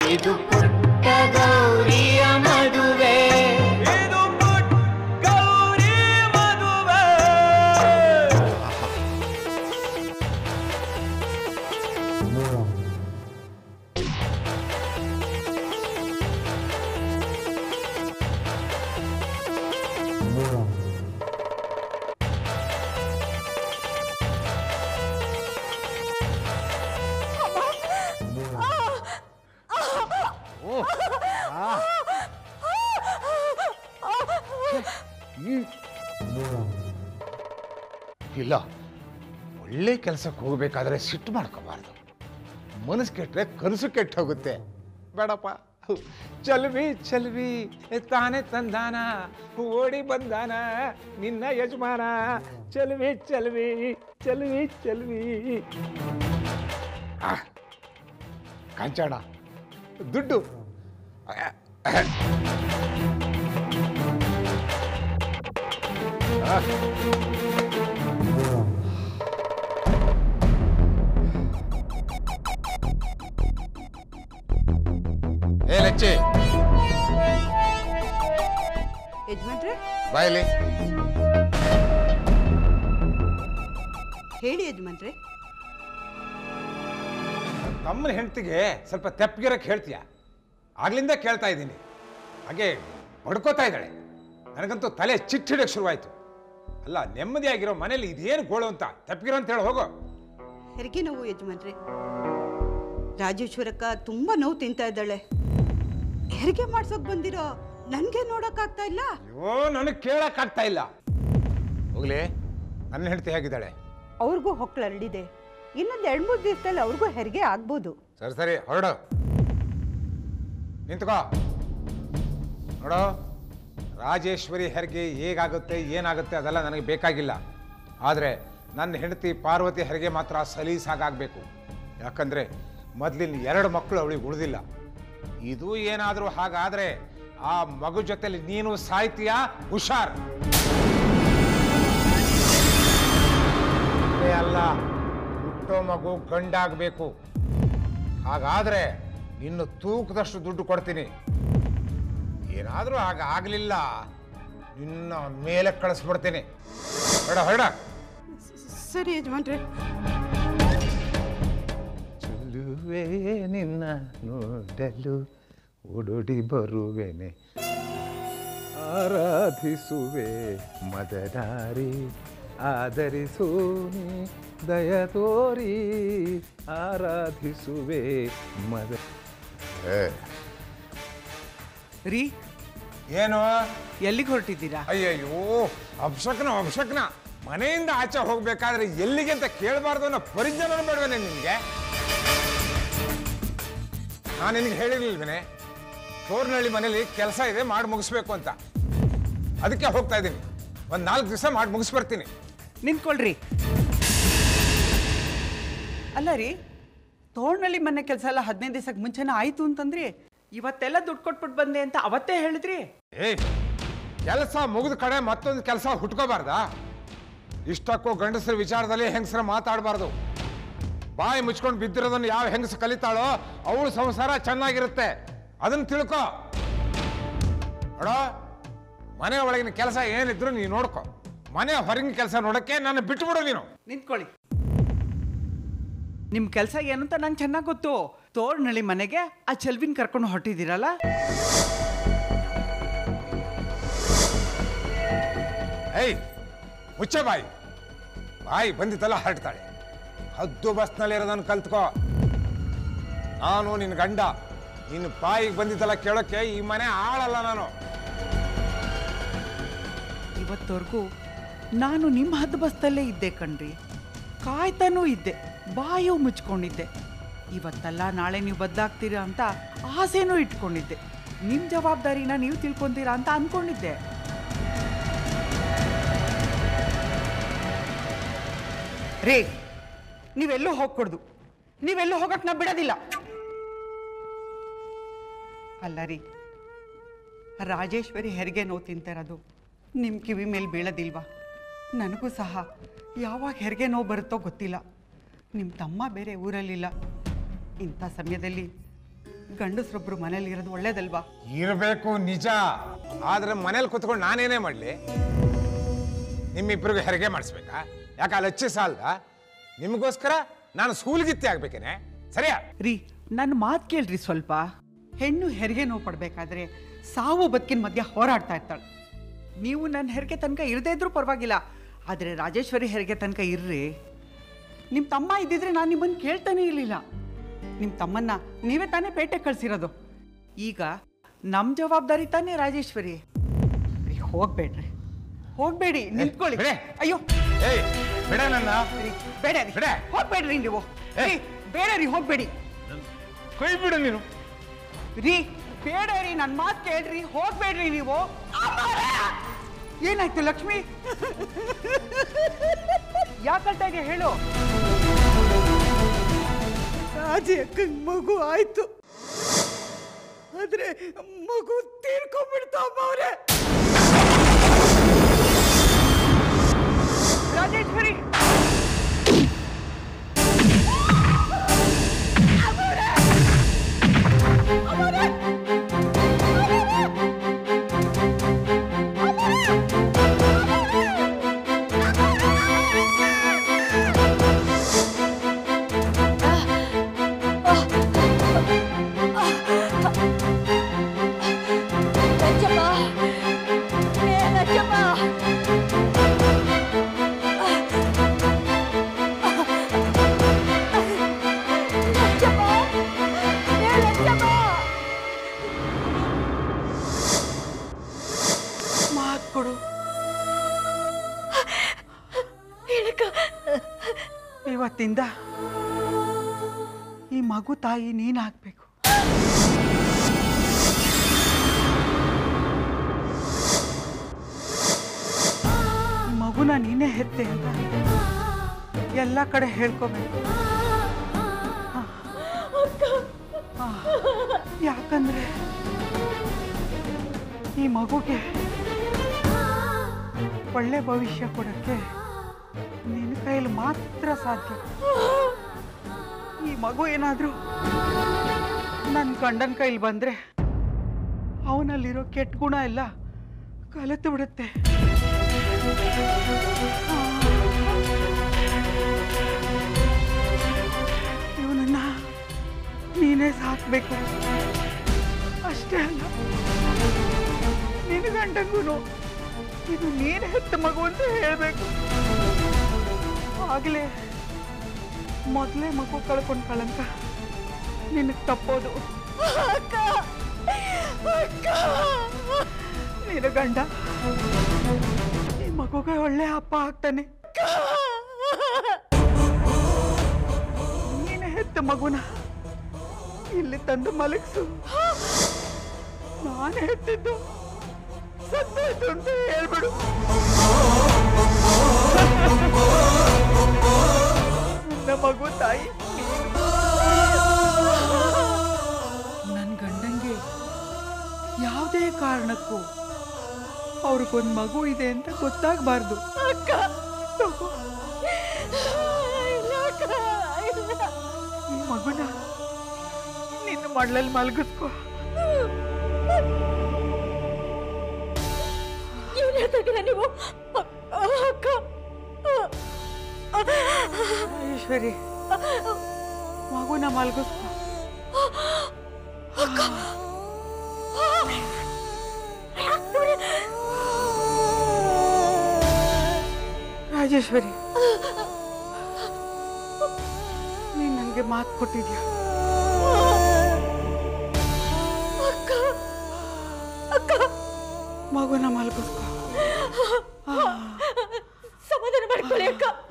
ಇದು ಪುಟ್ಟ ಗೌರಿಯ ಮದುವೆ ಇದು ಪುಟ್ಟ ಗೌರಿ ಮದುವೆ ಇಲ್ಲ ಒಳ್ಳೆ ಕೆಲಸಕ್ಕೆ ಹೋಗ್ಬೇಕಾದ್ರೆ ಸಿಟ್ಟು ಮಾಡ್ಕೋಬಾರ್ದು ಮನಸ್ಸು ಕೆಟ್ಟರೆ ಕನಸು ಕೆಟ್ಟ ಹೋಗುತ್ತೆ ಬೇಡಪ್ಪ ಚಲ್ವಿ ಚಲ್ವಿ ತಾನೇ ತಂದಾನ ಓಡಿ ಬಂದಾನ ನಿನ್ನ ಯಜಮಾನ ಚಲ್ವಿ ಚಲ್ವಿ ಚಲ್ವಿ ಚಲ್ವಿ ಆ, ಕಾಂಚಾಣ ದುಡ್ಡು ಏ ಲಚ್ಚಿ ಯಜಮಾನ್ರೆ ಬಾಯಲಿ ಹೇಳಿ ಯಜಮಾನ್ರೆ ತಮ್ಮನ ಹೆಂಡತಿಗೆ ಸ್ವಲ್ಪ ತೆಪ್ಪಗಿರಕ್ಕೆ ಹೇಳ್ತೀಯ ಆಗ್ಲಿಂದ ಕೇಳ್ತಾ ಇದ್ದೀನಿ ಹಾಗೆ ಬಡ್ಕೋತಾ ಇದ್ದಾಳೆ ನನಗಂತೂ ತಲೆ ಚಿಟ್ಟಿಡಕ್ಕೆ ಶುರುವಾಯ್ತು ಅಲ್ಲ ನೆಮ್ಮದಿಯಾಗಿರೋ ಮನೇಲಿ ಇದೇನು ಗೋಳು ಅಂತ ತೆಪ್ಪಗಿರೋ ಅಂತ ಹೇಳಿ ಹೋಗೋ ಹೆರಿಗೆ ನೋವು ಯಜಮಾನ್ರೆ ರಾಜೇಶ್ವರಕ್ಕ ತುಂಬಾ ನೋವು ತಿಂತಾ ಇದ್ದಾಳೆ ಹೆರಿಗೆ ಮಾಡ್ಸೋಕ್ ಬಂದಿರೋ ನನ್ಗೆ ನೋಡಕ್ಕಾಗ್ತಾ ಇಲ್ಲ ಅಯ್ಯೋ ನನಗೆ ಕೇಳಕ್ಕಾಗ್ತಾ ಇಲ್ಲ ಹೋಗ್ಲಿ ನನ್ನ ಹೆಂಡತಿ ಹೇಗಿದ್ದಾಳೆ ಅವ್ರಿಗೂ ಹೊಕ್ಳು ಹರಡಿದೆ ಇನ್ನೊಂದು ಎರಡು ಮೂರು ದಿವಸದಲ್ಲಿ ಅವ್ರಿಗೂ ಹೆರಿಗೆ ಆಗ್ಬೋದು ಸರಿ ಸರಿ ಹೊರಡು ನಿಂತ್ಕೋ ನೋಡೋ ರಾಜೇಶ್ವರಿ ಹೆರಿಗೆ ಹೇಗಾಗುತ್ತೆ ಏನಾಗುತ್ತೆ ಅದೆಲ್ಲ ನನಗೆ ಬೇಕಾಗಿಲ್ಲ ಆದರೆ ನನ್ನ ಹೆಂಡತಿ ಪಾರ್ವತಿ ಹೆರಿಗೆ ಮಾತ್ರ ಸಲೀಸಾಗಬೇಕು ಯಾಕಂದರೆ ಮೊದಲಿನ ಎರಡು ಮಕ್ಕಳು ಅವಳಿಗೆ ಉಳಿದಿಲ್ಲ ಇದು ಏನಾದರೂ ಹಾಗಾದರೆ ಆ ಮಗು ಜೊತೆಲಿ ನೀನು ಸಾಯ್ತೀಯಾ ಹುಷಾರ್ ಅಷ್ಟೇ ಅಲ್ಲ ಹುಟ್ಟೋ ಮಗು ಗಂಡಾಗಬೇಕು ಹಾಗಾದ್ರೆ ಇನ್ನು ತೂಕದಷ್ಟು ದುಡ್ಡು ಕೊಡ್ತೀನಿ ಏನಾದರೂ ಆಗ ಆಗಲಿಲ್ಲ ನಿನ್ನ ಮೇಲೆ ಕಳಿಸ್ಬಿಡ್ತೀನಿ ಹೊರಡ ಹೊರಡ ಸರಿ ಯಜಮಾನ್ರೆ ಚೆಲುವೆ ನಿನ್ನ ನೋಡಲು ಓಡೋಡಿ ಬರುವೆನೆ ಆರಾಧಿಸುವೆ ಮದನಾರಿ ಆದರಿಸು ನೀ ದಯ ತೋರಿ ಆರಾಧಿಸುವೆ ಮದ ರೀ ಏನು ಎಲ್ಲಿಗೆ ಹೊರಟಿದ್ದೀರಾ ಅಯ್ಯಯ್ಯೋ ಅಪ್ಶಕ್ನ ಅಪ್ಶಕ್ನ ಮನೆಯಿಂದ ಆಚೆ ಹೋಗ್ಬೇಕಾದ್ರೆ ಎಲ್ಲಿಗೆ ಅಂತ ಕೇಳಬಾರ್ದು ಅನ್ನೋ ಪರಿಜ್ಞಾನ ಬೇಡವೇನೆ ನಿನಗೆ ನಾನು ನಿನಗೆ ಹೇಳಿರ್ಲಿಲ್ವೇನೆ ತೋರ್ನಹಳ್ಳಿ ಮನೇಲಿ ಕೆಲಸ ಇದೆ ಮಾಡಿ ಮುಗಿಸ್ಬೇಕು ಅಂತ ಅದಕ್ಕೆ ಹೋಗ್ತಾ ಇದ್ದೀನಿ ಒಂದು ನಾಲ್ಕು ದಿವಸ ಮಾಡಿ ಮುಗಿಸ್ಬರ್ತೀನಿ ನಿಂತ್ಕೊಳ್ರಿ ಅಲ್ಲ ರೀ ತೋರ್ನಳ್ಳಿ ಮನೆ ಕೆಲಸ ಎಲ್ಲ ಹದಿನೈದು ದಿವಸಕ್ಕೆ ಮುಂಚೆನೇ ಆಯ್ತು ಅಂತಂದ್ರಿ ಇವತ್ತೆಲ್ಲ ದುಡ್ಡು ಕೊಟ್ಬಿಟ್ಟು ಬಂದೆ ಅಂತ ಅವತ್ತೇ ಹೇಳಿದ್ರಿ ಏಯ್ ಕೆಲಸ ಮುಗಿದ ಕಡೆ ಮತ್ತೊಂದು ಕೆಲಸ ಹುಟ್ಕೋಬಾರ್ದಾ ಇಷ್ಟಕ್ಕೂ ಗಂಡಸರ ವಿಚಾರದಲ್ಲಿ ಹೆಂಗಸರ ಮಾತಾಡಬಾರ್ದು ಬಾಯಿ ಮುಚ್ಕೊಂಡು ಬಿದ್ದಿರೋದನ್ನು ಯಾವ ಹೆಂಗಸ ಕಲಿತಾಳೋ ಅವಳು ಸಂಸಾರ ಚೆನ್ನಾಗಿರುತ್ತೆ ಅದನ್ನ ತಿಳ್ಕೊ ನೋಡೋ ಮನೆ ಒಳಗಿನ ಕೆಲಸ ಏನಿದ್ರು ನೀನು ನೋಡ್ಕೊ ಮನೆ ಹೊರಗಿನ ಕೆಲಸ ನೋಡಕ್ಕೆ ನನ್ನ ಬಿಟ್ಬಿಡು ನೀನು ನಿಂತ್ಕೊಳ್ಳಿ ನಿಮ್ಮ ಕೆಲಸ ಏನು ಅಂತ ನಂಗೆ ಚೆನ್ನಾಗಿ ಗೊತ್ತು ತೋರ್ನಳ್ಳಿ ಮನೆಗೆ ಆ ಚೆಲ್ವಿನ್ ಕರ್ಕೊಂಡು ಹೊರಟಿದ್ದೀರಲ್ಲ ಏಯ್ ಮುಚ್ಚೆ ಬಾಯಿ ಬಾಯಿ ಬಂದಿತ್ತಲ್ಲ ಹರಡ್ತಾಳೆ ಹದ್ದು ಬಸ್ನಲ್ಲಿ ಇರೋದನ್ನು ಕಲ್ತ್ಕೋ ನಾನು ನಿನ್ನ ಗಂಡ ನಿನ್ನ ಬಾಯಿಗೆ ಬಂದಿದ್ದಲ್ಲ ಕೇಳೋಕ್ಕೆ ಈ ಮನೆ ಆಳಲ್ಲ ನಾನು ಇವತ್ತವರೆಗೂ ನಾನು ನಿಮ್ಮ ಹದ್ದು ಬಸ್ತಲ್ಲೇ ಇದ್ದೆ ಕಣ್ರಿ ಕಾಯ್ತಾನೂ ಇದ್ದೆ ಬಾಯೂ ಮುಚ್ಕೊಂಡಿದ್ದೆ ಇವತ್ತಲ್ಲ ನಾಳೆ ನೀವು ಬದಲಾಗ್ತೀರಾ ಅಂತ ಆಸೆನೂ ಇಟ್ಕೊಂಡಿದ್ದೆ ನಿಮ್ಮ ಜವಾಬ್ದಾರಿನ ನೀವು ತಿಳ್ಕೊಂತೀರಾ ಅಂತ ಅಂದ್ಕೊಂಡಿದ್ದೆ ರೇ ನೀವೆಲ್ಲೂ ಹೋಗ್ಕೊಡ್ದು ನೀವೆಲ್ಲೂ ಹೋಗಕ್ ನಾ ಬಿಡೋದಿಲ್ಲ ಅಲ್ಲ ರೀ ರಾಜೇಶ್ವರಿ ಹೆರಿಗೆ ನೋವು ತಿಂತಿರೋದು ನಿಮ್ಮ ಕಿವಿ ಮೇಲೆ ಬೀಳೋದಿಲ್ವಾ ನನಗೂ ಸಹ ಯಾವಾಗ ಹೆರಿಗೆ ನೋವು ಬರುತ್ತೋ ಗೊತ್ತಿಲ್ಲ ನಿಮ್ಮ ತಮ್ಮ ಬೇರೆ ಊರಲ್ಲಿಲ್ಲ ಇಂಥ ಸಮಯದಲ್ಲಿ ಗಂಡಸ್ರೊಬ್ರು ಮನೇಲಿ ಇರೋದು ಒಳ್ಳೇದಲ್ವಾ ಇರಬೇಕು ನಿಜ ಆದ್ರೆ ಮನೇಲಿ ಕುತ್ಕೊಂಡು ನಾನೇನೇ ಮಾಡಲಿ ನಿಮ್ಮಿಬ್ಬರಿಗೂ ಹೆರಿಗೆ ಮಾಡಿಸ್ಬೇಕಾ ಯಾಕೆ ಅಲ್ಲಿ ಹಚ್ಚಿ ಸಾಲ್ದ ನಿಮಗೋಸ್ಕರ ನಾನು ಸೂಲ್ಗಿತ್ತಿ ಆಗ್ಬೇಕೇನೆ ಸರಿಯಾ ರೀ ನನ್ನ ಮಾತು ಕೇಳ್ರಿ ಸ್ವಲ್ಪ ಹೆಣ್ಣು ಹೆರಿಗೆ ನೋವು ಪಡ್ಬೇಕಾದ್ರೆ ಸಾವು ಬದುಕಿನ ಮಧ್ಯ ಹೋರಾಡ್ತಾ ಇರ್ತಾಳೆ ನೀವು ನನ್ನ ಹೆರಿಗೆ ತನಕ ಇರದೇ ಇದ್ರೂ ಪರವಾಗಿಲ್ಲ ಆದರೆ ರಾಜೇಶ್ವರಿ ಹೆರಿಗೆ ತನಕ ಇರ್ರಿ ನಿಮ್ಮ ತಮ್ಮ ಇದ್ದಿದ್ರೆ ನಾನು ನಿಮ್ಮನ್ನು ಕೇಳ್ತಾನೆ ಇರಲಿಲ್ಲ ನಿಮ್ಮ ತಮ್ಮನ್ನ ನೀವೇ ತಾನೇ ಪೇಟೆ ಕಳ್ಸಿರೋದು ಈಗ ನಮ್ಮ ಜವಾಬ್ದಾರಿ ತಾನೇ ರಾಜೇಶ್ವರಿ ರೀ ಹೋಗ್ಬೇಡ್ರಿ ಹೋಗ್ಬೇಡಿ ನಿಂತ್ಕೊಳ್ಳಿ ಬಿಡೆ. ಅಯ್ಯೋ ಏಯ್ ಬಿಡ ನನ್ನ ರೀ, ಬೇಡ ರೀ ಬಿಡೆ. ಹೋಗ್ಬೇಡ್ರಿ ನೀವು ಏ. ರೀ, ಬೇಡ ರೀ ಹೋಗ್ಬೇಡಿ ಕೈ ಬಿಡು ನೀನು ರೀ ಬೇಡ ರೀ ನನ್ನ ಮಾತು ಕೇಳ್ರಿ ಹೋಗ್ಬೇಡ್ರಿ ನೀವು ಏನಾಯ್ತು ಲಕ್ಷ್ಮಿ ಯಾಕಳ್ತಾ ಇದೆಯಾ ಹೇಳು ರಾಜಿ ಅಕ್ಕಂಗ್ ಮಗು ಆಯ್ತು ಆದ್ರೆ ಮಗು ತೀರ್ಕೊಂಡ್ಬಿಡ್ತಾವ ಅವ್ರೆ ರಾಜೇಶ್ವರಿ ಲಚ್ಚಮ್ಮ ಏ ಲಚ್ಚಮ್ಮ ಲಚ್ಚಮ್ಮ ಏ ಲಚ್ಚಮ್ಮ ಮಾತು ಕೊಡು ಹೇಳಕ್ಕ ಇವತ್ತಿಂದ ಈ ಮಗು ತಾಯಿ ನೀನ್ ಹಾಕ್ಬೇಕು ಈ ಮಗುನ ನೀನೇ ಹೆತ್ತೆ ಅಂತ ಎಲ್ಲ ಕಡೆ ಹೇಳ್ಕೋಬೇಕು ಆ, ಯಾಕಂದ್ರೆ ಈ ಮಗುಗೆ ಒಳ್ಳೆ ಭವಿಷ್ಯ ಕೊಡಕ್ಕೆ ನಿನ್ನ ಕೈಯಲ್ಲಿ ಮಾತ್ರ ಸಾಧ್ಯ ಈ ಮಗು ಏನಾದರೂ ನನ್ನ ಗಂಡನ ಕೈಲಿ ಬಂದ್ರೆ ಅವನಲ್ಲಿರೋ ಕೆಟ್ಟ ಗುಣ ಎಲ್ಲ ಕಲಿತು ಬಿಡುತ್ತೆ ಇವನನ್ನ ನೀನೇ ಸಾಕ್ಬೇಕು ಅಷ್ಟೇ ಅಲ್ಲ ನಿನ್ನ ಗಂಡಂಗೂ ಇದು ನೀನು ಹೆತ್ತ ಮಗು ಅಂತ ಹೇಳಬೇಕು ಆಗಲೇ ಮೊದಲೇ ಮಗು ಕಳ್ಕೊಂಡು ಕಳಂಕ ನಿನಗೆ ತಪ್ಪೋದು ಅಕ್ಕ ಅಕ್ಕ ನಿನ್ನ ಗಂಡ ಈ ಮಗುಗೆ ಒಳ್ಳೆ ಅಪ್ಪ ಆಗ್ತಾನೆ ನೀನೇ ಹೆತ್ತ ಮಗುನ ಇಲ್ಲಿ ತಂದು ಮಲಗಿಸು ನಾನೇ ಹೆತ್ತಿದ್ದು ಸತ್ತೋಯ್ತು ಅಂತ ಹೇಳ್ಬಿಡು ನನ್ನ ಮಗು ತಾಯಿ ನನ್ನ ಗಂಡಂಗೆ ಯಾವುದೇ ಕಾರಣಕ್ಕೂ ಅವ್ರಿಗೊಂದು ಮಗು ಇದೆ ಅಂತ ಗೊತ್ತಾಗಬಾರ್ದು ಅಕ್ಕ ಇಲ್ಲ ಅಕ್ಕ ಇಲ್ಲ ಈ ಮಗುನ ನಿನ್ನ ಮಡ್ಲಲ್ಲಿ ಮಲಗಿಸ್ಕೋ ಇವನ್ ಹೇಳ್ತಾಗಿರ ನೀವು ಅಕ್ಕ ಈಶ್ವರಿ ಮಗುನ ಮಲಗಿಸ್ಕೋ ರಾಜೇಶ್ವರಿ ನೀನ್ ನನಗೆ ಮಾತು ಕೊಟ್ಟಿದ್ಯಾ ಅಕ್ಕ ಅಕ್ಕ ಮಗುನ ಮಲಗಿಸ್ಕೋ ಸಮಾಧಾನ ಮಾಡ್ಕೊಳ್ಳಿ ಅಕ್ಕ